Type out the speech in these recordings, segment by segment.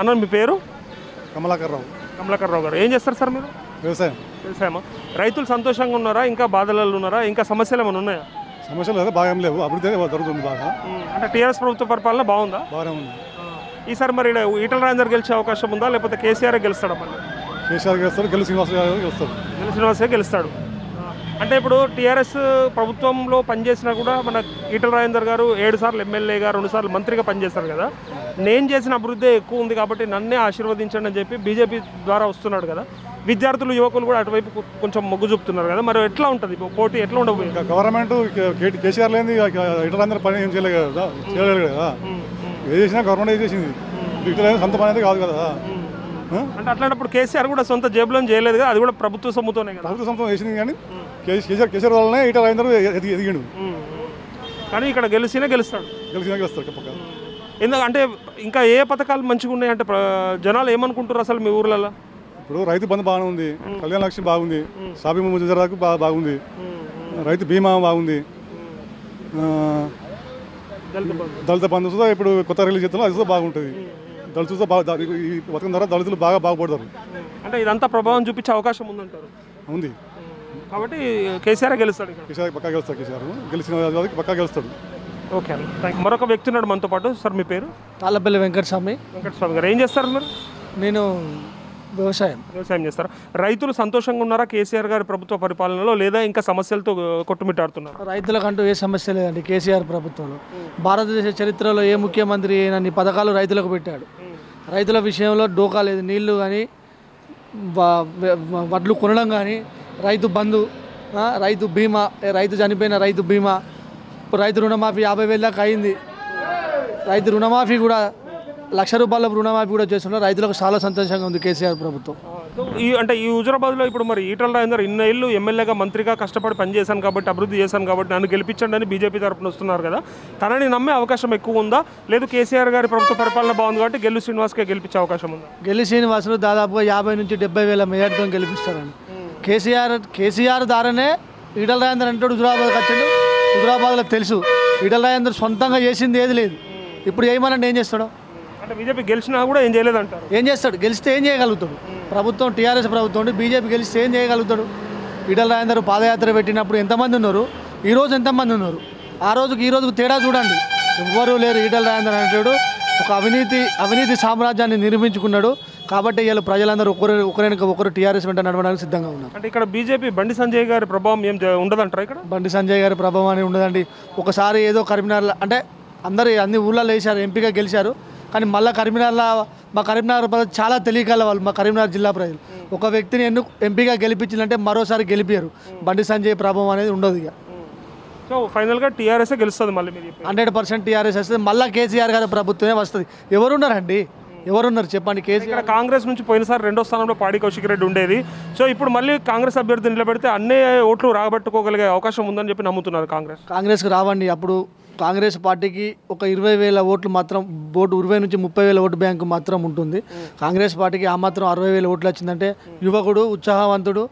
అన్న మీ పేరు కమలాకర్ రావు కమలాకర్ రావు గారు ఏం చేస్తారు సార్ మీరు వ్యవసాయం వ్యవసాయమా రైతులు సంతోషంగా ఉన్నారా ఇంకా బాధలలో ఉన్నారా ఇంకా సమస్యలు ఏమైనా ఉన్నాయా సమస్యలు లేదా బాగా ఏం లేవు అభివృద్ధి అయితే జరుగుతుంది బాగా ఉమ్, అంటే టీఆర్ఎస్ ప్రభుత్వ పరిపాలన బాగుందా బాగానే ఉంది ఈసారి మరి ఈడ ఈటల రాజేందర్ గెలిచే అవకాశం ఉందా లేకపోతే కేసీఆర్ గెలుస్తాడా మళ్ళీ కేసీఆర్ గెలుస్తారు గెలు శ్రీనివాస్ గారు గెలుస్తారు గెలు శ్రీనివాసే గెలుస్తాడు అంటే ఇప్పుడు టీఆర్ఎస్ ప్రభుత్వంలో పనిచేసినా కూడా మన ఈటల రాజేందర్ గారు ఏడు సార్లు ఎమ్మెల్యేగా రెండు సార్లు మంత్రిగా పనిచేశారు కదా నేను చేసిన అభివృద్ధి ఎక్కువ ఉంది కాబట్టి నన్నే ఆశీర్వదించండి అని చెప్పి బీజేపీ ద్వారా వస్తున్నాడు కదా విద్యార్థులు యువకులు కూడా అటువైపు కొ- కొంచెం మొగ్గు చూపుతున్నారు కదా మరి ఎట్లా ఉంటుంది ఇప్పుడు పోటీ ఎట్లా ఉండబోయేది ఇంకా గవర్నమెంట్ కే- కే- కేసీఆర్ లేని ఇతర అందరూ పని ఏం చేయలేదు కదా చేయలేదు కదా ఏ చేసినా గవర్నమెంట్ ఏ చేసింది ఇతర సొంత పని అయితే కాదు కదా ఆ? అంటే అట్లాంటప్పుడు కేసీఆర్ కూడా సొంత జేబులో చేయలేదు కదా అది కూడా ప్రభుత్వ సొమ్ముతోనే కదా ప్రభుత్వ సంస్థ చేసింది కానీ కే- కేసీఆర్ కేసీఆర్ వల్లనే ఇతర అందరూ ఎదిగి ఎదిగిండు ఉమ్, ఉమ్. కానీ ఇక్కడ గెలిచినా గెలుస్తాడు గెలిచినా గెలుస్తారు పక్క ఎందుకంటే ఇంకా ఏ పథకాలు మంచిగా ఉన్నాయి అంటే ప్ర- జనాలు ఏమనుకుంటారు అసలు మీ ఊర్లలో ఇప్పుడు రైతు బంధు బాగానే ఉంది కళ్యాణ లక్ష్మి బాగుంది సాబి ముజరాకు బాగా బాగుంది రైతు బీమా బాగుంది ఆ, దళిత బంధు. దళిత బంధు సుధా ఇప్పుడు కొత్త రిలీజ్ చేస్తున్నారు అది కూడా బాగుంటుంది దళితులు సుధా బాగా ద- ఈ పథకం ద్వారా దళితులు బాగా బాగుపడతారు అంటే ఇదంతా ప్రభావం చూపించే అవకాశం ఉందంటారు ఉంది కాబట్టి కేసీఆర్ గెలుస్తాడు ఇక్కడ కేసీఆర్ పక్కా గెలుస్తారు కేసీఆర్ గెలిచిన వాళ్ళకి పక్కా గెలుస్తాడు ఓకే అండి థ్యాంక్ యూ. మరొక వ్యక్తి ఉన్నాడు మనతో పాటు సార్ మీ పేరు తాళ్ళపల్లి వెంకటస్వామి వెంకటస్వామి గారు ఏం చేస్తారు మీరు నేను వ్యవసాయం వ్యవసాయం చేస్తారు రైతులు సంతోషంగా ఉన్నారా కేసీఆర్ గారి ప్రభుత్వ పరిపాలనలో లేదా ఇంకా సమస్యలతో కొట్టుమిట్టాడుతున్నారు రైతులకంటూ ఏ సమస్య లేదండి కేసీఆర్ ప్రభుత్వంలో భారతదేశ చరిత్రలో ఏ ముఖ్యమంత్రి అయినన్ని పథకాలు రైతులకు పెట్టాడు రైతుల విషయంలో డోకా లేదు నీళ్లు కానీ వడ్లు కొనడం కానీ రైతు బంధు ఆ, రైతు బీమా ఏ రైతు చనిపోయిన రైతు బీమా ఇప్పుడు రైతు రుణమాఫీ యాభై వేల దాకా అయింది రైతు రుణమాఫీ కూడా లక్ష రూపాయల రుణమాఫీ కూడా చేస్తున్నారు రైతులకు చాలా సంతోషంగా ఉంది కేసీఆర్ ప్రభుత్వం ఈ అంటే ఈ హుజరాబాద్లో ఇప్పుడు మరి ఈటల రాజేందర్ ఇన్నేళ్ళు ఎమ్మెల్యేగా మంత్రిగా కష్టపడి పనిచేశాను కాబట్టి అభివృద్ధి చేశాను కాబట్టి నన్ను గెలిపించండి అని బీజేపీ తరపున వస్తున్నారు కదా తనని నమ్మే అవకాశం ఎక్కువ ఉందా లేదు కేసీఆర్ గారి ప్రభుత్వ పరిపాలన బాగుంది కాబట్టి గెల్లు శ్రీనివాస్కే గెలిపించే అవకాశం ఉందా గెలి శ్రీనివాసులు దాదాపుగా యాభై నుంచి డెబ్బై వేల మెజార్టీతో గెలిపిస్తారండి కేసీఆర్ కేసీఆర్ ద్వారానే ఈటల రాజేందర్ అంటాడు హుజురాబాద్కి వచ్చాడు హుజురాబాద్లో తెలుసు ఈటల రాజేందర్ సొంతంగా చేసింది ఏది లేదు ఇప్పుడు ఏమనండి ఏం చేస్తాడు అంటే బీజేపీ గెలిచినా కూడా ఏం చేయలేదంటారు ఏం చేస్తాడు గెలిస్తే ఏం చేయగలుగుతాడు ప్రభుత్వం టీఆర్ఎస్ ప్రభుత్వం ఉండి బీజేపీ గెలిస్తే ఏం చేయగలుగుతాడు ఈటల రాజేందర్ పాదయాత్ర పెట్టినప్పుడు ఎంతమంది ఉన్నారు ఈ రోజు ఎంతమంది ఉన్నారు ఆ రోజుకి ఈ రోజుకు తేడా చూడండి ఎవ్వరూ లేరు ఈటల రాజేందర్ అనేటాడు ఒక అవినీతి అవినీతి సామ్రాజ్యాన్ని నిర్మించుకున్నాడు కాబట్టి ఇలా ప్రజలందరూ ఒకరు ఒకరినక ఒకరు టీఆర్ఎస్ వెంట నడవడానికి సిద్ధంగా ఉన్నారు అంటే ఇక్కడ బీజేపీ బండి సంజయ్ గారి ప్రభావం ఏం జ- ఉండదంటారా ఇక్కడ బండి సంజయ్ గారి ప్రభావం అని ఉండదండి ఒకసారి ఏదో కరీంనగర్ అంటే అందరు అన్ని ఊళ్ళలో వేశారు ఎంపీగా గెలిచారు కానీ మళ్ళీ కరీంనగర్లో మా కరీంనగర్ ప్రజలు చాలా తెలియకల వాళ్ళు మా కరీంనగర్ జిల్లా ప్రజలు ఒక వ్యక్తిని ఎన్ను ఎంపీగా గెలిపించాలంటే మరోసారి గెలిపారు బండి సంజయ్ ప్రభావం అనేది ఉండదు ఇక సో ఫైనల్గా టీఆర్ఎస్ గెలుస్తుంది మళ్ళీ మీరు చెప్పేది. హండ్రెడ్ పర్సెంట్ టీఆర్ఎస్ వస్తుంది మళ్ళీ కేసీఆర్ గారి ప్రభుత్వమే వస్తుంది ఎవరున్నారండి ఎవరున్నారు చెప్పండి కేసీఆర్ ఇక్కడ కాంగ్రెస్ నుంచి పోయినసారి రెండో స్థానంలో పాడి కౌశిక్ రెడ్డి ఉండేది సో ఇప్పుడు మళ్ళీ కాంగ్రెస్ అభ్యర్థిని నిలబెడితే అన్ని ఓట్లు రాబట్టుకోగలిగే అవకాశం ఉందని చెప్పి నమ్ముతున్నారు కాంగ్రెస్ కాంగ్రెస్కి రావండి అప్పుడు కాంగ్రెస్ పార్టీకి ఒక ఇరవై వేల ఓట్లు మాత్రం ఓటు ఇరవై నుంచి ముప్పై వేల ఓటు బ్యాంకు మాత్రం ఉంటుంది కాంగ్రెస్ పార్టీకి ఆ మాత్రం అరవై వేల ఓట్లు వచ్చిందంటే యువకుడు ఉత్సాహవంతుడు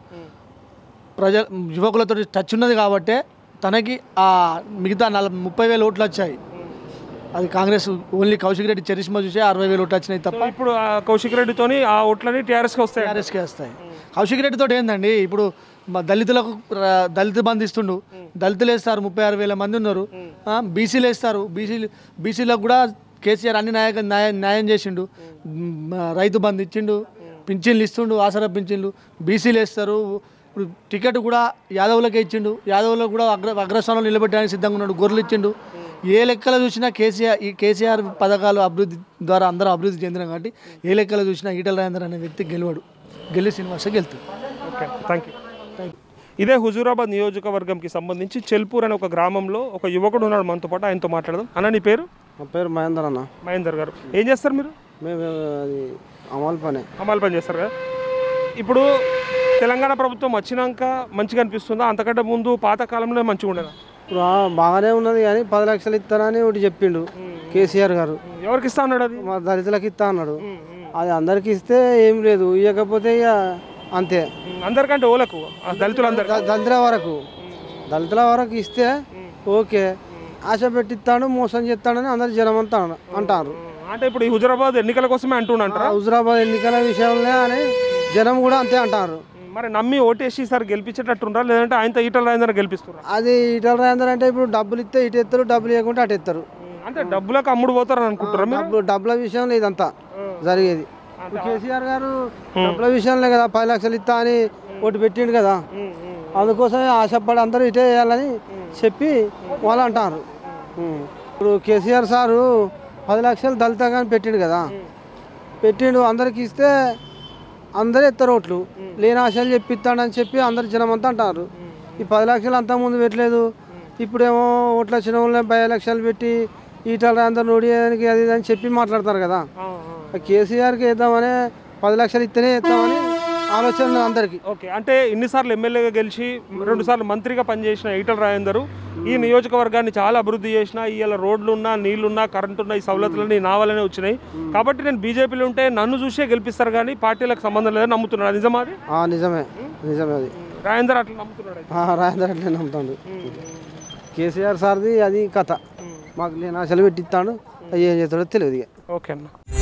ప్రజ యువకులతో టచ్ ఉన్నది కాబట్టే తనకి ఆ మిగతా నల ముప్పై వేల ఓట్లు వచ్చాయి అది కాంగ్రెస్ ఓన్లీ కౌశిక్ రెడ్డి చరిష్మా చూసే అరవై వేల ఓట్లు వచ్చినాయి తప్ప సో ఇప్పుడు ఆ కౌశిక్ రెడ్డితోని ఆ ఓట్లని టీఆర్ఎస్కి వస్తాయి టీఆర్ఎస్కి వస్తాయి కౌశిక్ రెడ్డితో ఏందండి ఇప్పుడు మా దళితులకు ర- దళిత బంధు ఇస్తుండు దళితులు వేస్తారు ముప్పై ఆరు వేల మంది ఉన్నారు ఆ, బీసీలు వేస్తారు బీసీలు బీసీలకు కూడా కేసీఆర్ అన్ని నాయక న్యాయం న్యాయం చేసిండు మ్, రైతు బంధు ఇచ్చిండు పింఛన్లు ఇస్తుండు ఆసరా పింఛన్లు బీసీలు వేస్తారు ఇప్పుడు టికెట్ కూడా యాదవులకే ఇచ్చిండు యాదవులకు కూడా అగ్ర అగ్రస్థానంలో నిలబెట్టడానికి సిద్ధంగా ఉన్నాడు గొర్రెలు ఇచ్చిండు ఏ లెక్కలు చూసినా కేసీఆర్ ఈ కేసీఆర్ పథకాలు అభివృద్ధి ద్వారా అందరూ అభివృద్ధి చెందిన కాబట్టి ఏ లెక్కలు చూసినా ఈటల రాజేందర్ అనే వ్యక్తి గెలవడు గెలి శ్రీనివాస గెలుతుంది ఓకే థ్యాంక్ యూ ఇదే హుజూరాబాద్ నియోజకవర్గంకి సంబంధించి చెల్పూర్ అనే ఒక గ్రామంలో ఒక యువకుడు ఉన్నాడు మనతో పాటు ఆయనతో మాట్లాడదాం అన్న నీ పేరు నా పేరు మహేందర్ అన్న మహేందర్ గారు ఏం చేస్తారు మీరు మేము అది అమలు పనే అమలు పని చేస్తారు కదా ఇప్పుడు తెలంగాణ ప్రభుత్వం వచ్చినాక మంచిగా అనిపిస్తుందా అంతకంటే ముందు పాత కాలంలో మంచిగా ఉండేదా ఇప్పుడు ఆ, బాగానే ఉన్నది కానీ పది లక్షలు ఇస్తానని ఒకటి చెప్పిండు కేసీఆర్ గారు ఎవరికి ఇస్తా అన్నాడు అది మా దళితులకు ఇస్తా అన్నాడు అది అందరికి ఇస్తే ఏం లేదు ఇవ్వకపోతే ఇక అంతే అందరికంటే ఓలకు ఆ దళితులందరూ ద- దళితుల వరకు దళితుల వరకు ఇస్తే ఓకే ఆశ పెట్టిస్తాడు మోసం చేస్తాడని అందరు జనం అంతా అన- అంటారు అంటే ఇప్పుడు ఈ హుజరాబాద్ ఎన్నికల కోసమే అంటున్నాంటారా హుజరాబాద్ ఎన్నికల విషయంలో అని జనం కూడా అంతే అంటారు మరి నమ్మి ఓటేసి సార్ గెలిపించేటట్టుండ్రా లేదంటే ఆయనతో ఈటల రాజేందర్ గెలిపిస్తున్నారు అది ఇటల రాజేందర్ అంటే ఇప్పుడు డబ్బులు ఇస్తే ఇటు ఎత్తారు డబ్బులు ఇవ్వకుంటే అటు ఎత్తారు అంటే డబ్బులకు అమ్ముడు పోతారని అనుకుంటారా మీరు డబ్బులు డబ్బుల విషయంలో ఇదంతా జరిగేది ఇప్పుడు కేసీఆర్ గారు డబ్బుల విషయంలో కదా పది లక్షలు ఇస్తా అని ఒకటి పెట్టిండు కదా అందుకోసమే ఆశపడి అందరూ ఇటే వేయాలని చెప్పి వాళ్ళు అంటారు ఉం. ఇప్పుడు కేసీఆర్ సారు పది లక్షలు దళిత కానీ పెట్టిండు కదా పెట్టిండు అందరికి ఇస్తే అందరూ ఎత్తారు ఓట్లు లేని ఆశలు చెప్పిస్తాడని చెప్పి అందరు జనం అంతా అంటారు ఈ పది లక్షలు అంతా ముందు పెట్టలేదు ఇప్పుడేమో ఓట్ల వచ్చిన వాళ్ళని పది లక్షలు పెట్టి ఈటల అందరు నోడియడానికి అది ఇది అని చెప్పి మాట్లాడతారు కదా కేసీఆర్కి వేద్దామని పది లక్షలు ఇస్తేనే వేద్దామని ఆలోచన ఉంది అందరికీ ఓకే అంటే ఇన్నిసార్లు ఎమ్మెల్యేగా గెలిచి రెండు సార్లు మంత్రిగా పనిచేసిన ఈటల రాజేందర్ ఈ నియోజకవర్గాన్ని చాలా అభివృద్ధి చేసిన ఇవాళ రోడ్లు ఉన్నా నీళ్లున్నా కరెంట్ ఉన్న ఈ సవలతులన్నీ నా వల్లనే వచ్చినాయి కాబట్టి నేను బీజేపీలో ఉంటే నన్ను చూసే గెలిపిస్తారు కానీ పార్టీలకు సంబంధం లేదని నమ్ముతున్నాడు నిజమా అది ఆ, నిజమే నిజమే అది రాజేందర్ అట్లా నమ్ముతున్నాడు అయితే. ఆ, రాజేందర్ అట్లే నమ్ముతాడు కేసీఆర్ సార్ది అది కథ మాకు లేని ఆశలు పెట్టిస్తాడు అవి ఏం చేస్తాడో తెలియదు ఇక ఓకే అన్న